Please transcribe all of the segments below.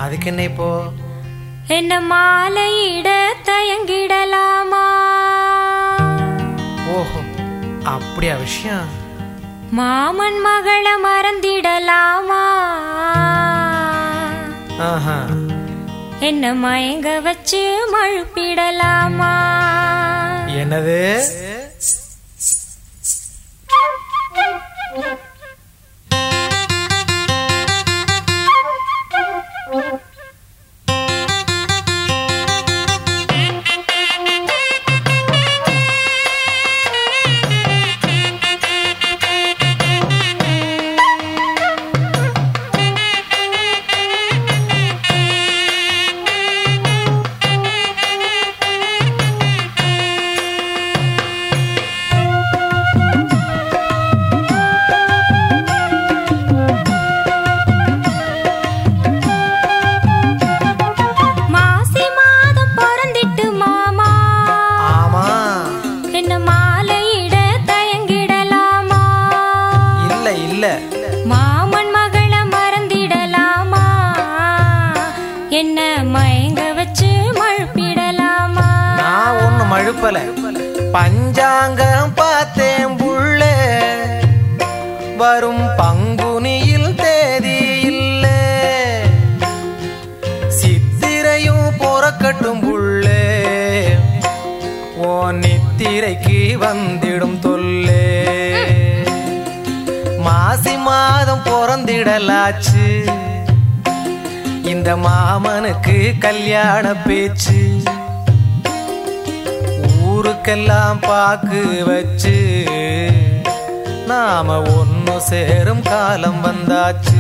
அதுக்கு என்ன இப்போ என்ன மாலையிட தயங்கிடலாமா ஓஹோ அப்படியா விஷயம் மாமன் மகளை மறந்திடலாமா ஆஹா என்ன மயங்க வச்சு மழுப்பிடலாமா என்னது மாசி மாதம் பிறந்திட்டு மாமா ஆமா என்ன மாலையிட தயங்கிடலாமா இல்ல இல்ல மாமன் மகளை மறந்திடலாமா என்ன மயங்க வச்சு மழுப்பிடலாமா நான் ஒண்ணு மழுப்பல பஞ்சாங்கம் பார்த்தேன் புள்ள வரும் பங்குனியில் தேதி இல்ல சித்திரையும் பொறக்கட்டும் புள்ளே ஓ நித்திரைக்கு வந்திடும் தொல்லே மாசி மாதம் பிறந்திடலாச்சு இந்த மாமனுக்கு கல்யாண பேச்சு ஊருக்கெல்லாம் பாக்கு வச்சு நாம ஒன்னு சேரும் காலம் வந்தாச்சு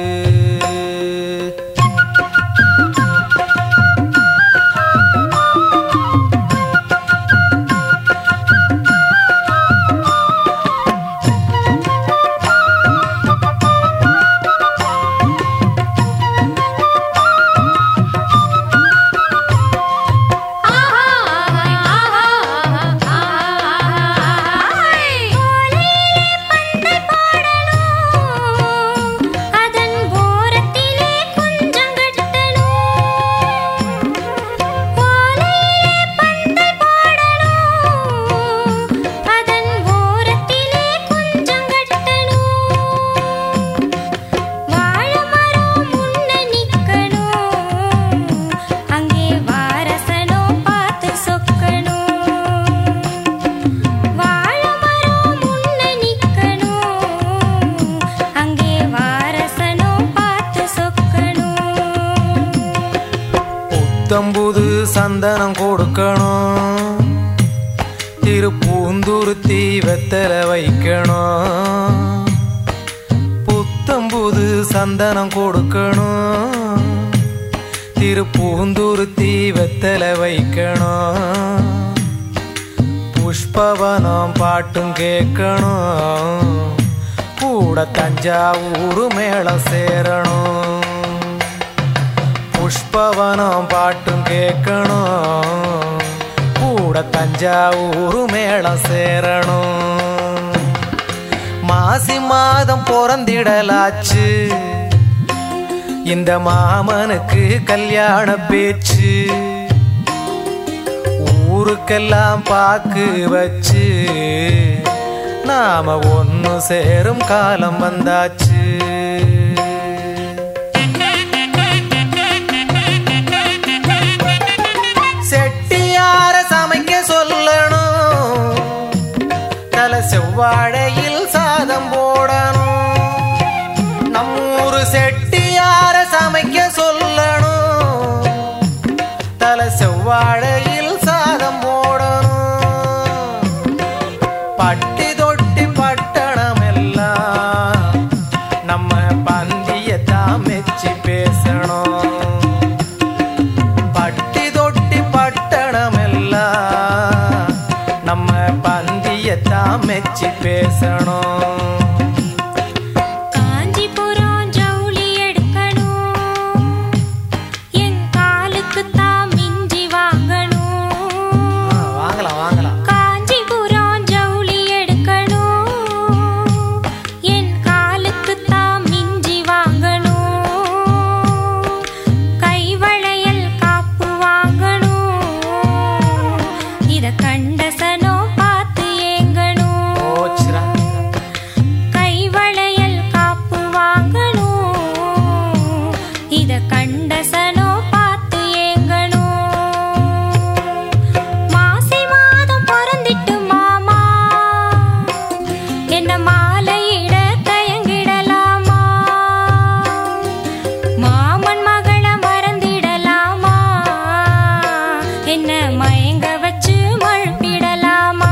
அதன் ஓரத்திலே கொஞ்சம் கட்டணும் ஓலையிலே பந்தை போடணும் அதன் ஓரத்திலே கொஞ்சம் கட்டணும் வாழை மரம் முன்ன நிக்கணும் அங்கே வாரசனோ பார்த்து சொக்கணும் வாழை மரம் முன்ன நிக்கணும் அங்கே வாரசனோ பார்த்து சொக்கணும் புத்தம்புது சந்தனம் கொடுக்கணும் திருப்பூந்துருத்தி வெத்தலை வைக்கணும் புத்தம்புது சந்தனம் கொடுக்கணும் திருப்பூந்துருத்தி வெத்தலை வைக்கணும் புஷ்பவனம் பாட்டும் கேட்கணும் கூட தஞ்சாவூர் மேளம் சேரணும் புஷ்பவனம் பாட்டும் கேட்கணும் கூட தஞ்சாவூர் மேளம் சேரணும் மாசி மாதம் பிறந்திடலாச்சு இந்த மாமனுக்கு கல்யாண பேச்சு ஊருக்கெல்லாம் பாக்கு வச்சு நாம ஒன்னு சேரும் காலம் வந்தாச்சு செட்டியார சமைக்க சொல்லணும் தலை செவ்வாழையில் சாதம் போடணும் நம்மூரு செட்டியார சமைக்க சொல்லணும் தலை செவ்வாழையில் சாதம் போடணும் பட்டி தொட்டி பட்டணம் எல்லாம் நம்ம பந்தியத்தான் மெச்சி பேசணும் பட்டி தொட்டி பட்டணம் எல்லாம் நம்ம பந்தியத்தான் மெச்சி பேசணும் காஞ்சிபுரம் ஜவுளி எடுக்கணும் என் காலுக்கு தான் மிஞ்சி வாங்கணும் ஆ, வாங்கலாம் வாங்கலாம் காஞ்சிபுரம் ஜவுளி எடுக்கணும் என் காலுக்கு தான் மிஞ்சி வாங்கணும் மயங்க வச்சு மழுப்பிடலாமா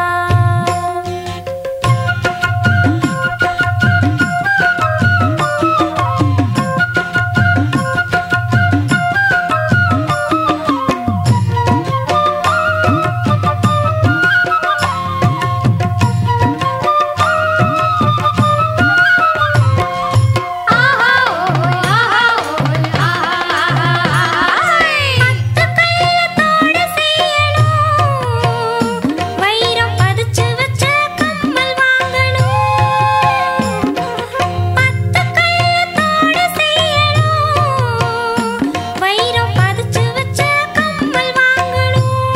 வைரம் பதிச்சு வச்ச கம்மல் வாங்கணும் பத்து கள்ளத்தோட செய்யணும் வைரம் பதிச்சு வச்ச கம்மல் வாங்கணும்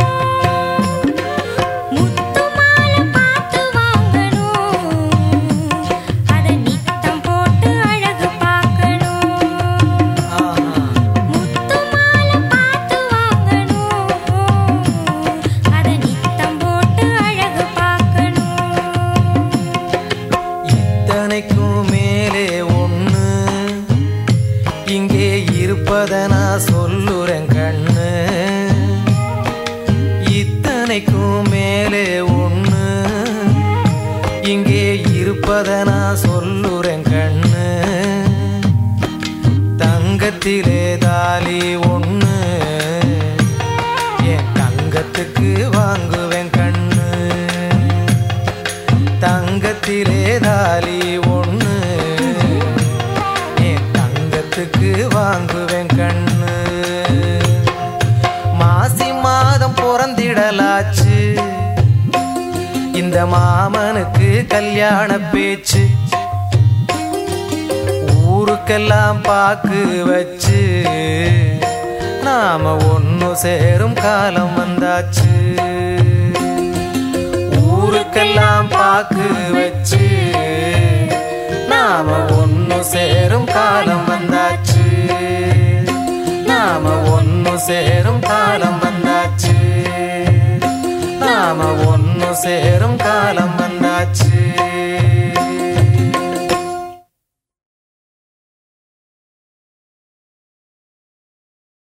முத்து மாலை பார்த்து வாங்கணும் அத நித்தம் போட்டு அழகு பார்க்கணும் முத்து மாலை பார்த்து வாங்கணும் அத நித்தம் போட்டு அழகு பார்க்கணும் இத்தனைக்கும் மேலே ஒண்ணு இங்கே இருப்பத நான் சொல்லுறேன் கண்ணு இத்தனைக்கும் மேலே ஒண்ணு இங்கே இருப்பத நான் சொல்லுறேன் கண்ணு தங்கத்திலே தாலி ஒண்ணு என் தங்கத்துக்கு வாங்குவேன் கண்ணு தங்கத்திலே தாலி ஒண்ணு என் தங்கத்துக்கு வாங்குவேன் கண்ணு மாசி மாதம் பிறந்திடலாச்சு இந்த மாமனுக்கு கல்யாண பேச்சு ஊருக்கெல்லாம் பாக்கு வச்சு நாம ஒன்னு சேரும் காலம் வந்தாச்சு ஊருக்கெல்லாம் பாக்கு வச்சு நாம ஒன்னு சேரும் காலம் வந்தாச்சு நாம ஒன்னு சேரும் காலம் வந்தாச்சு நாம ஒன்னு சேரும் காலம் வந்தாச்சு